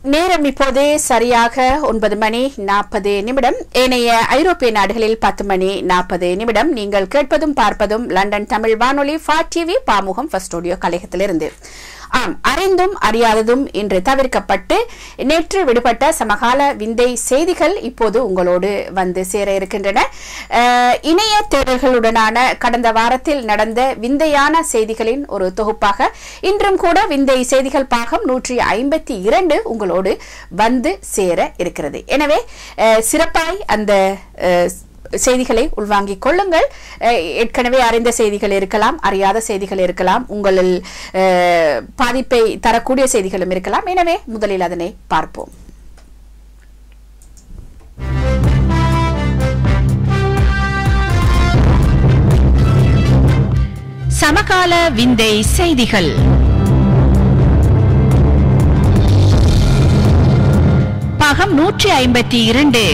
நேரம் இப்போது சரியாக ஒன்பது மணி நாற்பது நிமிடம் ஏனைய ஐரோப்பிய நாடுகளில் பத்து மணி நாற்பது நிமிடம் நீங்கள் கேட்பதும் பார்ப்பதும் லண்டன் தமிழ் வானொலி ஃபா டிவி பாமுகம் ஃபர்ஸ்ட் ஸ்டுடியோ கலையகத்திலிருந்து ஆம் அறிந்தும் அறியாததும் இன்று தவிர்க்கப்பட்டு நேற்று விடுபட்ட சமகால விந்தை செய்திகள் இப்போது உங்களோடு வந்து சேர இருக்கின்றன அஹ், இணைய தேடல்களுடனான கடந்த வாரத்தில் நடந்த விந்தையான செய்திகளின் ஒரு தொகுப்பாக இன்றும் கூட விந்தை செய்திகள் பாகம் நூற்றி ஐம்பத்தி இரண்டு உங்களோடு வந்து சேர இருக்கிறது எனவே அஹ், சிறப்பாய் அந்த அஹ், செய்திகளை உள்வாங்கிக் கொள்ளுங்கள் அஹ், ஏற்கனவே அறிந்த செய்திகள் இருக்கலாம் அறியாத செய்திகள் இருக்கலாம் உங்களில் அஹ், பாதிப்பை தரக்கூடிய செய்திகளும் இருக்கலாம் எனவே முதலில் அதனை பார்ப்போம் சமகால விந்தை செய்திகள் பாகம் நூற்றி ஐம்பத்தி இரண்டு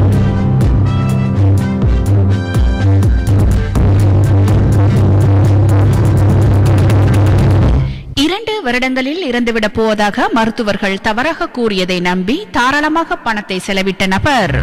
இரண்டு வருடங்களில் இறந்துவிடப் போவதாக மருத்துவர்கள் தவறாக கூறியதை நம்பி தாராளமாக பணத்தை செலவிட்ட நபர்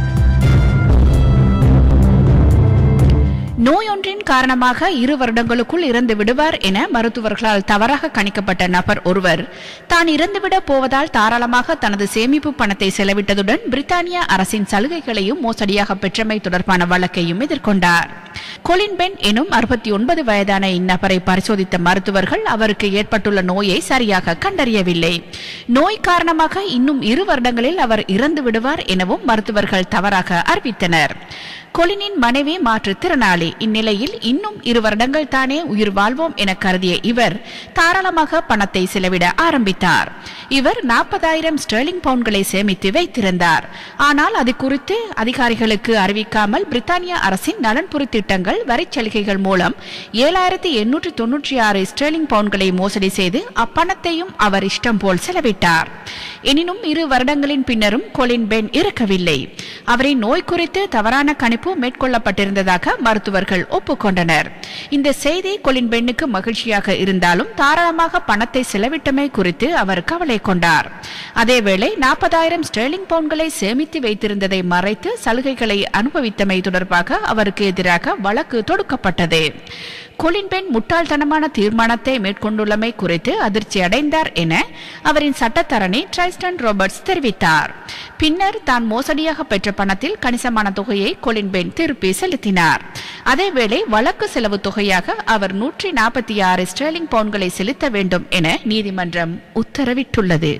நோயொன்றின் காரணமாக இரு வருடங்களுக்குள் இறந்து விடுவார் என மருத்துவர்களால் தவறாக கணிக்கப்பட்ட நபர் ஒருவர் தான் இறந்துவிடப் போவதால் தாராளமாக தனது சேமிப்பு பணத்தை செலவிட்டதுடன் பிரித்தானிய அரசின் சலுகைகளையும் மோசடியாக பெற்றமை தொடர்பான வழக்கையும் எதிர்கொண்டார் கொலின் பென் எனும் அறுபத்தி ஒன்பது வயதான இந்நபரை பரிசோதித்த மருத்துவர்கள் அவருக்கு ஏற்பட்டுள்ள நோயை சரியாக கண்டறியவில்லை நோய் காரணமாக இன்னும் இரு வருடங்களில் அவர் இறந்து விடுவார் எனவும் மருத்துவர்கள் தவறாக அறிவித்தனர் கொலினின் மனைவி மாற்றுத்திறனாளி இந்நிலையில் இன்னும் இரு வருடங்கள் தானே உயிர் வாழ்வோம் என கருதிய இவர் தாராளமாக பணத்தை செலவிட ஆரம்பித்தார் இவர் நாற்பதாயிரம் ஸ்டெர்லிங் பவுண்ட்களை சேமித்து வைத்திருந்தார் ஆனால் அது குறித்து அதிகாரிகளுக்கு அறிவிக்காமல் பிரித்தானிய அரசின் நலன்புரி திட்டங்கள் வரிச் சலுகைகள் மூலம் ஏழாயிரத்தி எண்ணூற்று தொன்னூற்றி ஆறு ஸ்டெர்லிங் பவுண்ட்களை மோசடி செய்து அப்பணத்தையும் அவர் இஷ்டம் போல் செலவிட்டார் எனினும் இரு வருடங்களின் பின்னரும் கொலின் பென் இறக்கவில்லை அவரின் நோய் குறித்து தவறான கணிப்பு மேற்கொள்ளப்பட்டிருந்ததாக மருத்துவர்கள் ஒப்புக்கொண்டனர் இந்த செய்தி கொலின் பெண்ணுக்கு மகிழ்ச்சியாக இருந்தாலும் தாராளமாக பணத்தை செலவிட்டமை குறித்து அவர் கவலை கொண்டார் அதேவேளை நாற்பதாயிரம் ஸ்டெர்லிங் பவுண்ட்களை சேமித்து வைத்திருந்ததை மறைத்து சலுகைகளை அனுபவித்தமை தொடர்பாக அவருக்கு எதிராக வழக்கு தொடுக்கப்பட்டது கொலின் பெண் முட்டாள்தனமான தீர்மானத்தை மேற்கொண்டுள்ளமை குறித்து அதிர்ச்சி அடைந்தார் என அவரின் சட்டத்தரணி ட்ரைஸ்டன் ராபர்ட்ஸ் தெரிவித்தார் பின்னர் தான் மோசடியாக பெற்ற பணத்தில் கணிசமான தொகையை கொலின் பென் திருப்பி செலுத்தினார் அதேவேளை வழக்கு செலவு தொகையாக அவர் நூற்றி நாற்பத்தி ஆறு ஸ்டெர்லிங் பவுண்ட்களை செலுத்த வேண்டும் என நீதிமன்றம் உத்தரவிட்டுள்ளது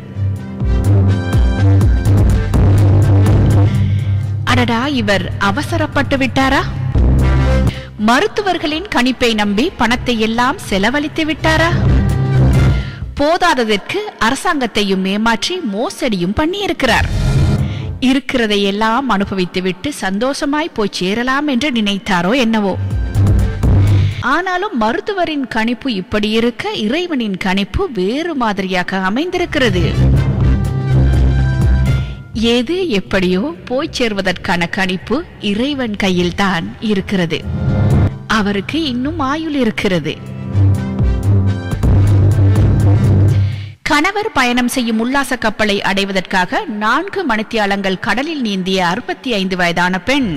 அடடா இவர் அவசரப்பட்டு விட்டாரா மருத்துவர்களின் கணிப்பை நம்பி பணத்தை எல்லாம் செலவழித்து விட்டாரா போதாததற்கு அரசாங்கத்தையும் ஏமாற்றி மோசடியும் பண்ணியிருக்கிறார் இருக்கிறதை எல்லாம் அனுபவித்துவிட்டு சந்தோஷமாய் போய் சேரலாம் என்று நினைத்தாரோ என்னவோ ஆனாலும் மருத்துவரின் கணிப்பு இப்படி இருக்க இறைவனின் கணிப்பு வேறு மாதிரியாக அமைந்திருக்கிறது எது எப்படியோ போய் சேர்வதற்கான கணிப்பு இறைவன் கையில்தான் இருக்கிறது அவருக்கு இன்னும் ஆயுள் இருக்கிறது கணவர் பயணம் செய்யும் உல்லாச கப்பலை அடைவதற்காக நான்கு மணித்தியாலங்கள் கடலில் நீந்திய அறுபத்தி ஐந்து வயதான பெண்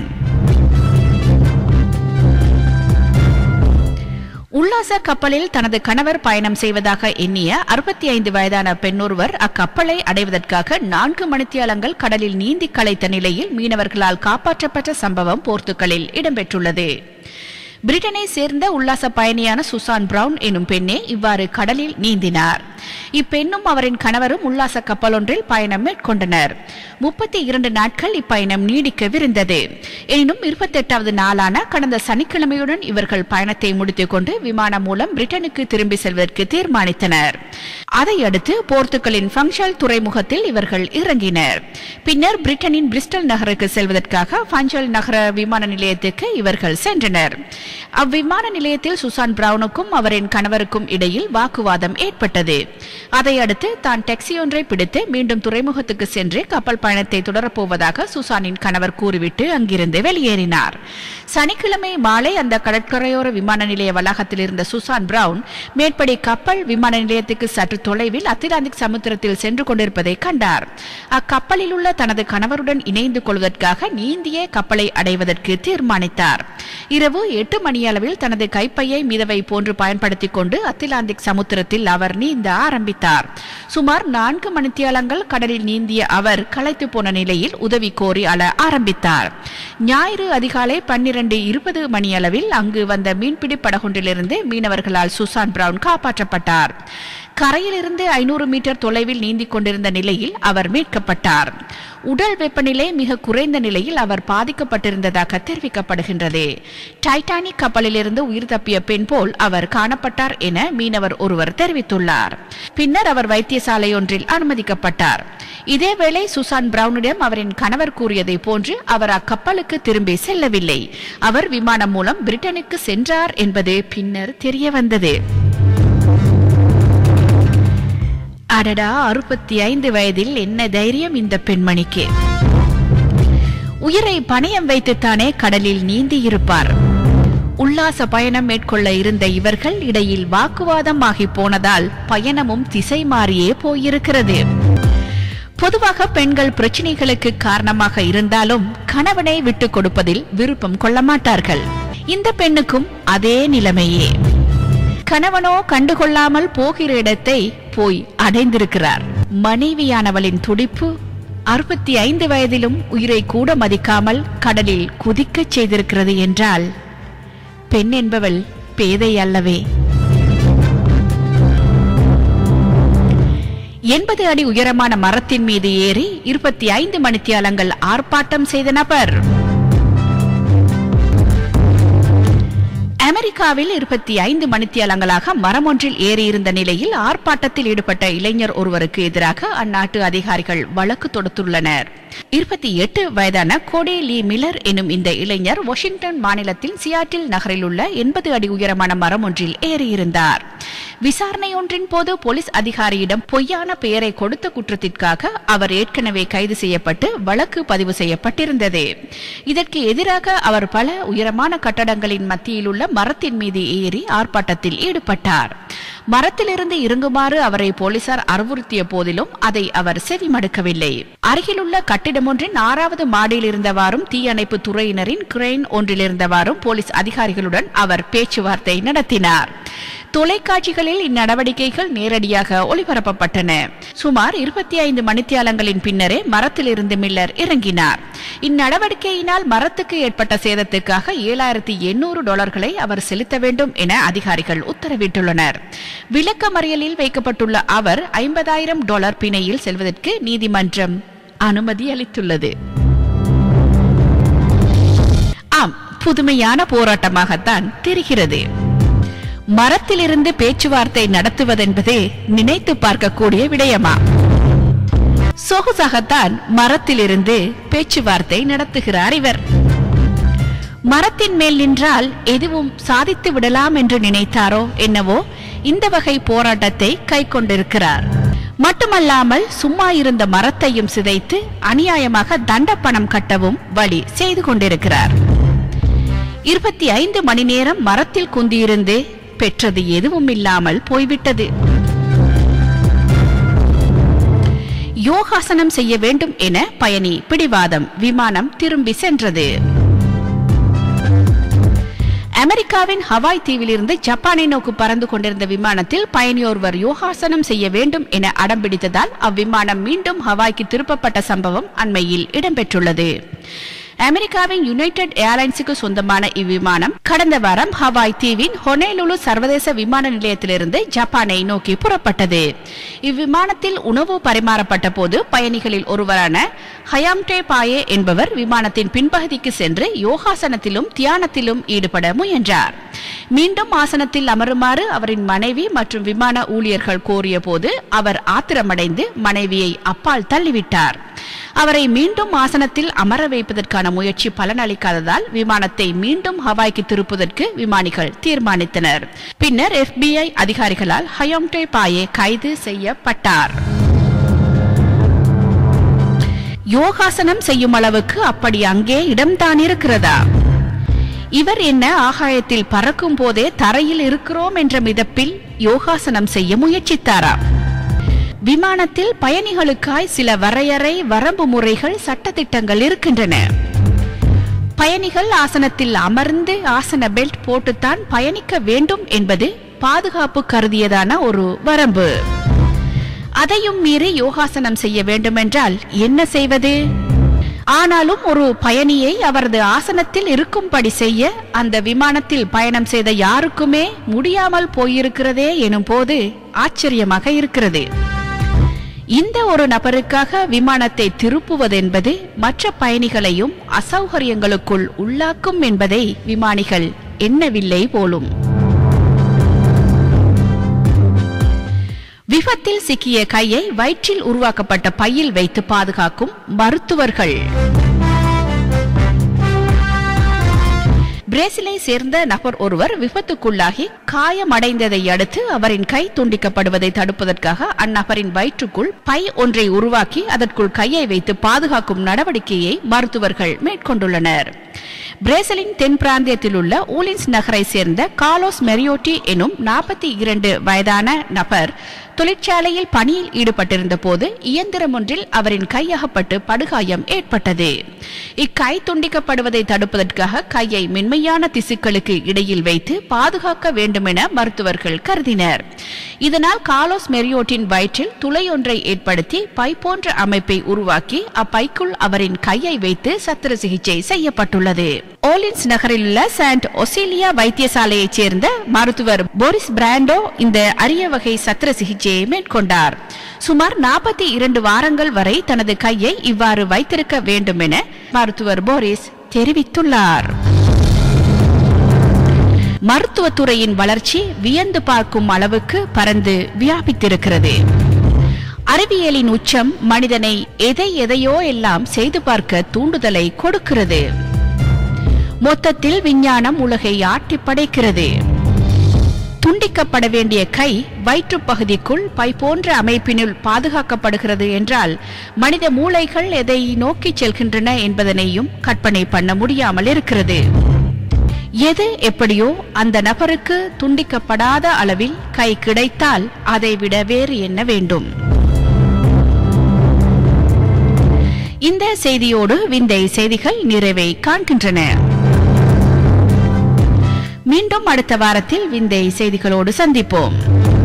உல்லாச கப்பலில் தனது கணவர் பயணம் செய்வதாக எண்ணிய அறுபத்தி ஐந்து வயதான பெண்ணொருவர் அக்கப்பலை அடைவதற்காக நான்கு மணித்தியாலங்கள் கடலில் நீந்தி களைத்த நிலையில் மீனவர்களால் காப்பாற்றப்பட்ட சம்பவம் போர்த்துக்கலில் இடம்பெற்றுள்ளது பிரிட்டனை சேர்ந்த உல்லாச பயணியான சுசான் பிரவுன் எனும் பெண்ணே இவ்வாறு கடலில் நீந்தினார் இப்பெண்ணும் அவரின் கணவரும் உல்லாச கப்பலொன்றில் பயணம் மேற்கொண்டனர் முப்பத்தி இரண்டு நாட்கள் இப்பயணம் நீடிக்கவிருந்தது எனினும் இருபத்தெட்டாவது நாளான கடந்த சனிக்கிழமையுடன் இவர்கள் பயணத்தை முடித்துக் கொண்டு விமானம் மூலம் பிரிட்டனுக்கு திரும்பி செல்வதற்கு தீர்மானித்தனர் அதையடுத்து போர்த்துகலின் ஃபங்ஷல் துறைமுகத்தில் இவர்கள் இறங்கினர் பின்னர் பிரிட்டனின் பிரிஸ்டல் நகருக்கு செல்வதற்காக ஃபஞ்சல் நகர விமான நிலையத்துக்கு இவர்கள் சென்றனர் அவ்விமான நிலையத்தில் சுசான் பிரவுனுக்கும் அவரின் கணவருக்கும் இடையில் வாக்குவாதம் ஏற்பட்டது அதையடுத்து தான் டாக்ஸி ஒன்றை பிடித்து மீண்டும் துறைமுகத்துக்கு சென்று கப்பல் பயணத்தை தொடரப்போவதாக சுசானின் கணவர் கூறிவிட்டு அங்கிருந்து வெளியேறினார் சனிக்கிழமை மாலை அந்த கடற்கரையோர விமான நிலைய வளாகத்தில் இருந்த சுசான் பிரவுன் மேற்படி கப்பல் விமான நிலையத்துக்கு சற்று தொலைவில் அத்திலாந்திக் சமுத்திரத்தில் சென்று கொண்டிருப்பதை கண்டார் அக்கப்பலில் உள்ள தனது கணவருடன் இணைந்து கொள்வதற்காக நீந்திய கப்பலை அடைவதற்கு தீர்மானித்தார் இரவு எட்டு மணியளவில் தனது கைப்பையை மிதவை போன்று பயன்படுத்திக் கொண்டு அத்திலாந்திக் சமுத்திரத்தில் அவர் நீந்த ஆரம்பித்தார் சுமார் நான்கு மணித்தியாலங்கள் கடலில் நீந்திய அவர் களைத்து போன நிலையில் உதவி கோரி அழ ஆரம்பித்தார் ஞாயிறு அதிகாலை பன்னிரண்டு இருபது மணியளவில் அங்கு வந்த மீன்பிடி படகொன்றிலிருந்து மீனவர்களால் சுசான் பிரவுன் காப்பாற்றப்பட்டார் கரையிலிருந்து ஐநூறு மீட்டர் தொலைவில் நீந்திக் கொண்டிருந்த நிலையில் அவர் மீட்கப்பட்டார் உடல் வெப்பநிலை மிக குறைந்த நிலையில் அவர் பாதிக்கப்பட்டிருந்ததாக தெரிவிக்கப்படுகின்றது டைட்டானிக் கப்பலிலிருந்து உயிர் தப்பிய பெண் போல் அவர் காணப்பட்டார் என மீனவர் ஒருவர் தெரிவித்துள்ளார் பின்னர் அவர் வைத்தியசாலை ஒன்றில் அனுமதிக்கப்பட்டார் இதேவேளை சுசான் பிரவுனிடம் அவரின் கணவர் கூறியதை போன்று அவர் அக்கப்பலுக்கு திரும்பி செல்லவில்லை அவர் விமானம் மூலம் பிரிட்டனுக்கு சென்றார் என்பது பின்னர் தெரியவந்தது அடடா அறுபத்தி ஐந்து வயதில் என்ன தைரியம் இந்த பெண்மணிக்கு உயிரை பணயம் வைத்துத்தானே கடலில் நீந்தி இருப்பார் உல்லாச பயணம் மேற்கொள்ள இருந்த இவர்கள் இடையில் வாக்குவாதம் ஆகி போனதால் பயணமும் திசை மாறியே போயிருக்கிறது பொதுவாக பெண்கள் பிரச்சனைகளுக்கு காரணமாக இருந்தாலும் கணவனை விட்டுக் கொடுப்பதில் விருப்பம் கொள்ள மாட்டார்கள் இந்த பெண்ணுக்கும் அதே நிலைமையே கணவனோ கண்டுகொள்ளாமல் போகிற இடத்தை போய் அடைந்திருக்கிறார் மனைவியானவளின் துடிப்பு அறுபத்தி ஐந்து வயதிலும் உயிரை கூட மதிக்காமல் கடலில் குதிக்கச் செய்திருக்கிறது என்றால் பெண் என்பவள் பேதை அல்லவே எண்பது அடி உயரமான மரத்தின் மீது ஏறி இருபத்தி ஐந்து மணித்தியாலங்கள் ஆர்ப்பாட்டம் செய்த நபர் அமெரிக்காவில் இருபத்தி ஐந்து மணித்தியாலங்களாக மரம் ஒன்றில் ஏறியிருந்த நிலையில் ஆர்ப்பாட்டத்தில் ஈடுபட்ட இளைஞர் ஒருவருக்கு எதிராக அந்நாட்டு அதிகாரிகள் வழக்கு தொடுத்துள்ளனர் இருபத்தி எட்டு வயதான கோடே லீ மில்லர் எனும் இந்த இளைஞர் வாஷிங்டன் மாநிலத்தில் சியாட்டில் நகரில் உள்ள எண்பது அடி உயரமான மரம் ஒன்றில் ஏறியிருந்தார் விசாரணை ஒன்றின் போது போலீஸ் அதிகாரியிடம் பொய்யான பெயரை கொடுத்த குற்றத்திற்காக அவர் ஏற்கனவே கைது செய்யப்பட்டு வழக்கு பதிவு செய்யப்பட்டிருந்தது இதற்கு எதிராக அவர் பல உயரமான கட்டடங்களின் மத்தியில் உள்ள மரத்தின் மீது ஏறி ஆர்ப்பாட்டத்தில் ஈடுபட்டார் மரத்திலிருந்து இறங்குமாறு அவரை போலீசார் அறிவுறுத்திய போதிலும் அதை அவர் செவிமடுக்கவில்லை அருகிலுள்ள கட்டிடம் ஒன்றின் ஆறாவது மாடியில் இருந்தவாறும் தீயணைப்பு துறையினரின் கிரெயின் ஒன்றில் இருந்தவாறும் போலீஸ் அதிகாரிகளுடன் அவர் பேச்சுவார்த்தை நடத்தினார் தொலைக்காட்சிகளில் இந்நடவடிக்கைகள் நேரடியாக ஒளிபரப்பப்பட்டன சுமார் இருபத்தி ஐந்து மணித்தியாலங்களின் பின்னரே மரத்திலிருந்து மில்லர் இறங்கினார் இந்நடவடிக்கையினால் மரத்துக்கு ஏற்பட்ட சேதத்துக்காக ஏழாயிரத்தி எண்ணூறு டாலர்களை அவர் செலுத்த வேண்டும் என அதிகாரிகள் உத்தரவிட்டுள்ளனர் விளக்க மறியலில் வைக்கப்பட்டுள்ள அவர் ஐம்பதாயிரம் டாலர் பிணையில் செல்வதற்கு நீதிமன்றம் அனுமதி அளித்துள்ளது ஆம் புதுமையான போராட்டமாகத்தான் தெரிகிறது மரத்திலிருந்து பேச்சுவார்த்தை நடத்துவதென்பது நினைத்து பார்க்கக்கூடிய விடயமா சொகுசாகத்தான் மரத்திலிருந்து பேச்சுவார்த்தை நடத்துகிறார் இவர் மரத்தின் மேல் நின்றால் எதுவும் சாதித்து விடலாம் என்று நினைத்தாரோ என்னவோ இந்த வகை போராட்டத்தை கை கொண்டிருக்கிறார் மட்டுமல்லாமல் சும்மா இருந்த மரத்தையும் சிதைத்து அநியாயமாக தண்டப்பணம் கட்டவும் வழி செய்து கொண்டிருக்கிறார் இருபத்தி ஐந்து மணி நேரம் மரத்தில் குந்தியிருந்து பெற்றது எதுவும் இல்லாமல் போய்விட்டது யோகாசனம் செய்ய வேண்டும் என பயணி பிடிவாதம் விமானம் திரும்பி சென்றது அமெரிக்காவின் ஹவாய் தீவிலிருந்து ஜப்பானை நோக்கி பறந்து கொண்டிருந்த விமானத்தில் பயணியோர்வர் யோகாசனம் செய்ய வேண்டும் என அடம்பிடித்ததால் அவ்விமானம் மீண்டும் ஹவாய்க்கு திருப்பப்பட்ட சம்பவம் அண்மையில் இடம்பெற்றுள்ளது அமெரிக்காவின் யுனைடெட் ஏர்லைன்ஸுக்கு சொந்தமான இவ்விமானம் கடந்த வாரம் ஹவாய் தீவின் ஹொனேலுலு சர்வதேச விமான நிலையத்திலிருந்து ஜப்பானை நோக்கி புறப்பட்டது இவ்விமானத்தில் உணவு பரிமாறப்பட்ட போது பயணிகளில் ஒருவரான ஹயாம்டே பாயே என்பவர் விமானத்தின் பின்பகுதிக்கு சென்று யோகாசனத்திலும் தியானத்திலும் ஈடுபட முயன்றார் மீண்டும் ஆசனத்தில் அமருமாறு அவரின் மனைவி மற்றும் விமான ஊழியர்கள் கோரிய போது அவர் ஆத்திரமடைந்து மனைவியை அப்பால் தள்ளிவிட்டார் அவரை மீண்டும் ஆசனத்தில் அமர வைப்பதற்கான முயற்சி பலனளிக்காததால் விமானத்தை மீண்டும் ஹவாய்க்கு திருப்புவதற்கு விமானிகள் தீர்மானித்தனர் பின்னர் எஃபிஐ அதிகாரிகளால் ஹயோங்டே பாயே கைது செய்யப்பட்டார் யோகாசனம் செய்யும் அளவுக்கு அப்படி அங்கே இடம்தான் இருக்கிறதா இவர் என்ன ஆகாயத்தில் பறக்கும் போதே தரையில் இருக்கிறோம் என்ற மிதப்பில் யோகாசனம் செய்ய முயற்சித்தாரா விமானத்தில் பயணிகளுக்காய் சில வரையறை வரம்பு முறைகள் சட்டத்திட்டங்கள் இருக்கின்றன பயணிகள் ஆசனத்தில் அமர்ந்து ஆசன பெல்ட் போட்டுத்தான் பயணிக்க வேண்டும் என்பது பாதுகாப்பு கருதியதான ஒரு வரம்பு அதையும் மீறி யோகாசனம் செய்ய வேண்டுமென்றால் என்ன செய்வது ஆனாலும் ஒரு பயணியை அவரது ஆசனத்தில் இருக்கும்படி செய்ய அந்த விமானத்தில் பயணம் செய்த யாருக்குமே முடியாமல் போயிருக்கிறதே எனும் போது ஆச்சரியமாக இருக்கிறது இந்த ஒரு நபருக்காக விமானத்தை திருப்புவதென்பது மற்ற பயணிகளையும் அசௌகரியங்களுக்குள் உள்ளாக்கும் என்பதை விமானிகள் எண்ணவில்லை போலும் விபத்தில் சிக்கிய கையை வயிற்றில் உருவாக்கப்பட்ட பையில் வைத்து பாதுகாக்கும் மருத்துவர்கள் பிரேசிலை சேர்ந்த நபர் ஒருவர் விபத்துக்குள்ளாகி காயமடைந்ததை அடுத்து அவரின் கை துண்டிக்கப்படுவதை தடுப்பதற்காக அந்நபரின் வயிற்றுக்குள் பை ஒன்றை உருவாக்கி அதற்குள் கையை வைத்து பாதுகாக்கும் நடவடிக்கையை மருத்துவர்கள் மேற்கொண்டுள்ளனர் பிரேசிலின் தென் பிராந்தியத்தில் உள்ள ஊலின்ஸ் நகரை சேர்ந்த காலோஸ் மெரியோட்டி எனும் நாற்பத்தி இரண்டு வயதான நபர் தொழிற்சாலையில் பணியில் ஈடுபட்டிருந்த போது இயந்திரம் ஒன்றில் அவரின் கையகப்பட்டு படுகாயம் ஏற்பட்டது இக்கை துண்டிக்கப்படுவதை தடுப்பதற்காக கையை மென்மையான திசுக்களுக்கு இடையில் வைத்து பாதுகாக்க வேண்டுமென மருத்துவர்கள் கருதினர் இதனால் காலோஸ் மெரியோட்டின் வயிற்றில் துளை ஒன்றை ஏற்படுத்தி பை போன்ற அமைப்பை உருவாக்கி அப்பைக்குள் அவரின் கையை வைத்து சத்திர சிகிச்சை செய்யப்பட்டுள்ளது ஓலின்ஸ் நகரில் உள்ள சாண்ட் ஒசிலியா வைத்தியசாலையைச் சேர்ந்த மருத்துவர் போரிஸ் பிராண்டோ இந்த அரிய வகை சத்திர சிகிச்சையை மேற்கொண்டார் சுமார் நாற்பத்தி இரண்டு வாரங்கள் வரை தனது கையை இவ்வாறு வைத்திருக்க வேண்டும் என மருத்துவர் போரிஸ் தெரிவித்துள்ளார் மருத்துவத்துறையின் வளர்ச்சி வியந்து பார்க்கும் அளவுக்கு பறந்து வியாபித்திருக்கிறது அறிவியலின் உச்சம் மனிதனை எதை எதையோ எல்லாம் செய்து பார்க்க தூண்டுதலை கொடுக்கிறது மொத்தத்தில் விஞ்ஞானம் உலகை ஆட்டி படைக்கிறது துண்டிக்கப்பட வேண்டிய கை வயிற்றுப் பகுதிக்குள் பை போன்ற அமைப்பினுள் பாதுகாக்கப்படுகிறது என்றால் மனித மூளைகள் எதை நோக்கி செல்கின்றன என்பதனையும் கற்பனை பண்ண முடியாமல் இருக்கிறது எது எப்படியோ அந்த நபருக்கு துண்டிக்கப்படாத அளவில் கை கிடைத்தால் அதை விட வேறு என்ன வேண்டும் இந்த செய்தியோடு விந்தை செய்திகள் நிறைவை காண்கின்றன மீண்டும் அடுத்த வாரத்தில் விந்தை செய்திகளோடு சந்திப்போம்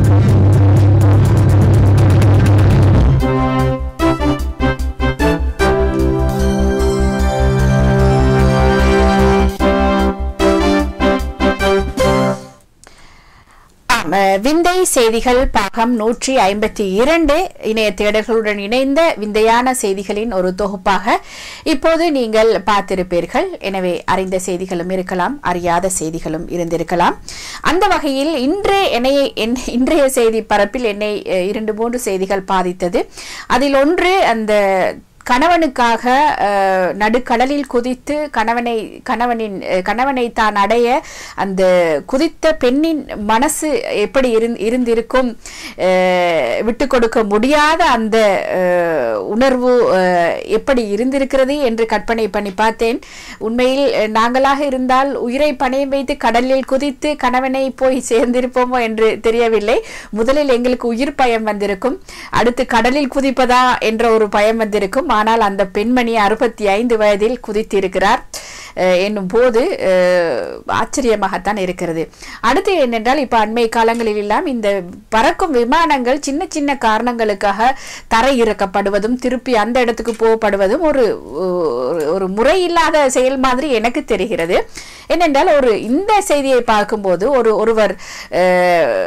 ஆம், அஹ், விந்தை செய்திகள் பாகம் நூற்றி ஐம்பத்தி இரண்டு இணைய தேடல்களுடன் இணைந்த விந்தையான செய்திகளின் ஒரு தொகுப்பாக இப்போது நீங்கள் பார்த்திருப்பீர்கள் எனவே அறிந்த செய்திகளும் இருக்கலாம் அறியாத செய்திகளும் இருந்திருக்கலாம் அந்த வகையில் இன்று என்னைய என்- இன்றைய செய்தி பரப்பில் என்னை அஹ், இரண்டு மூன்று செய்திகள் பாதித்தது அதில் ஒன்று அந்த கணவனுக்காக அஹ், நடுக்கடலில் குதித்து கணவனை கணவனின் அஹ், கணவனை தான் அடைய அந்த குதித்த பெண்ணின் மனசு எப்படி இருந்- இருந்திருக்கும் அஹ், விட்டு கொடுக்க முடியாத அந்த அஹ், உணர்வு அஹ், எப்படி இருந்திருக்கிறது என்று கற்பனை பண்ணி பார்த்தேன் உண்மையில் அஹ், நாங்களாக இருந்தால் உயிரை பணயம் வைத்து கடலில் குதித்து கணவனை போய் சேர்ந்திருப்போமோ என்று தெரியவில்லை முதலில் எங்களுக்கு உயிர் பயம் வந்திருக்கும் அடுத்து கடலில் குதிப்பதா என்ற ஒரு பயம் வந்திருக்கும் ஆனால் அந்த பெண்மணி அறுபத்தி ஐந்து வயதில் குதித்திருக்கிறார் அஹ், என்னும் போது அஹ், ஆச்சரியமாகத்தான் இருக்கிறது அடுத்து என்னென்றால் இப்ப அண்மை காலங்களில் எல்லாம் இந்த பறக்கும் விமானங்கள் சின்ன சின்ன காரணங்களுக்காக தரை இறக்கப்படுவதும் திருப்பி அந்த இடத்துக்கு போகப்படுவதும் ஒரு ஒரு- ஒரு முறையில்லாத செயல் மாதிரி எனக்கு தெரிகிறது என்னென்றால் ஒரு இந்த செய்தியை பார்க்கும்போது ஒரு ஒருவர் அஹ்,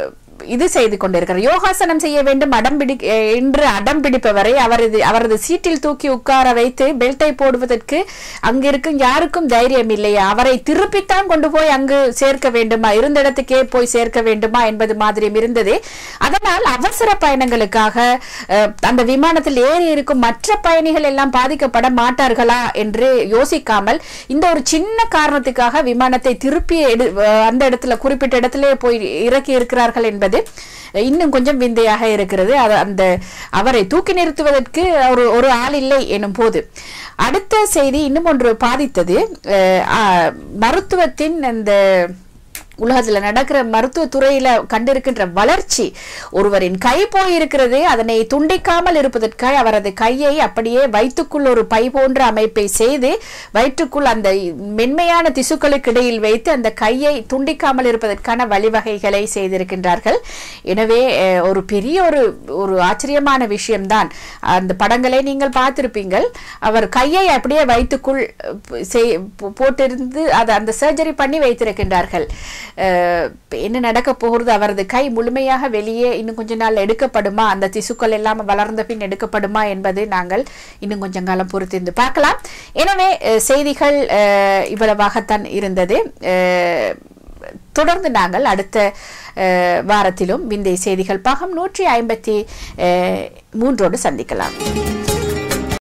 இது செய்து கொண்டிருக்கிறார் யோகாசனம் செய்ய வேண்டும் அடம்பிடி அஹ், என்று அடம் பிடிப்பவரை அவரது அவரது சீட்டில் தூக்கி உட்கார வைத்து பெல்ட்டை போடுவதற்கு அங்கிருக்கும் யாருக்கும் தைரியம் இல்லையா அவரை திருப்பித்தான் கொண்டு போய் அங்கு சேர்க்க வேண்டுமா இருந்த இடத்துக்கே போய் சேர்க்க வேண்டுமா என்பது மாதிரியும் இருந்தது அதனால் அவசர பயணங்களுக்காக அஹ், அந்த விமானத்தில் ஏறி இருக்கும் மற்ற பயணிகள் எல்லாம் பாதிக்கப்பட மாட்டார்களா என்று யோசிக்காமல் இந்த ஒரு சின்ன காரணத்துக்காக விமானத்தை திருப்பி எடு அஹ், அந்த இடத்துல குறிப்பிட்ட இடத்திலே போய் இறக்கி இருக்கிறார்கள் என்பது இன்னும் கொஞ்சம் விந்தையாக இருக்கிறது அது அந்த அவரை தூக்கி நிறுத்துவதற்கு ஒரு ஒரு ஆள் இல்லை எனும் போது அடுத்த செய்தி இன்னும் ஒன்று பாதித்தது அஹ், அஹ், மருத்துவத்தின் அந்த உலகத்துல நடக்கிற மருத்துவ துறையில கண்டிருக்கின்ற வளர்ச்சி ஒருவரின் கை போயிருக்கிறது அதனை துண்டிக்காமல் இருப்பதற்காக அவரது கையை அப்படியே வயிற்றுக்குள் ஒரு பை போன்ற அமைப்பை செய்து வயிற்றுக்குள் அந்த மென்மையான திசுக்களுக்கு இடையில் வைத்து அந்த கையை துண்டிக்காமல் இருப்பதற்கான வழிவகைகளை செய்திருக்கின்றார்கள் எனவே அஹ், ஒரு பெரிய ஒரு ஒரு ஆச்சரியமான விஷயம்தான் அந்த படங்களை நீங்கள் பார்த்திருப்பீங்கள் அவர் கையை அப்படியே வயிற்றுக்குள் அஹ், செய்- போ- போட்டிருந்து அதை அந்த சர்ஜரி பண்ணி வைத்திருக்கின்றார்கள் அஹ், என்ன நடக்க போகிறது அவரது கை முழுமையாக வெளியே இன்னும் கொஞ்ச நாள் எடுக்கப்படுமா அந்த திசுக்கள் எல்லாம் வளர்ந்த பின் எடுக்கப்படுமா என்பது நாங்கள் இன்னும் கொஞ்சம் காலம் பொறுத்திருந்து பார்க்கலாம் எனவே அஹ், செய்திகள் அஹ், இவ்வளவாகத்தான் இருந்தது அஹ், தொடர்ந்து நாங்கள் அடுத்த அஹ், வாரத்திலும் விந்தை செய்திகள் பாகம் நூற்றி ஐம்பத்தி மூன்றோடு சந்திக்கலாம்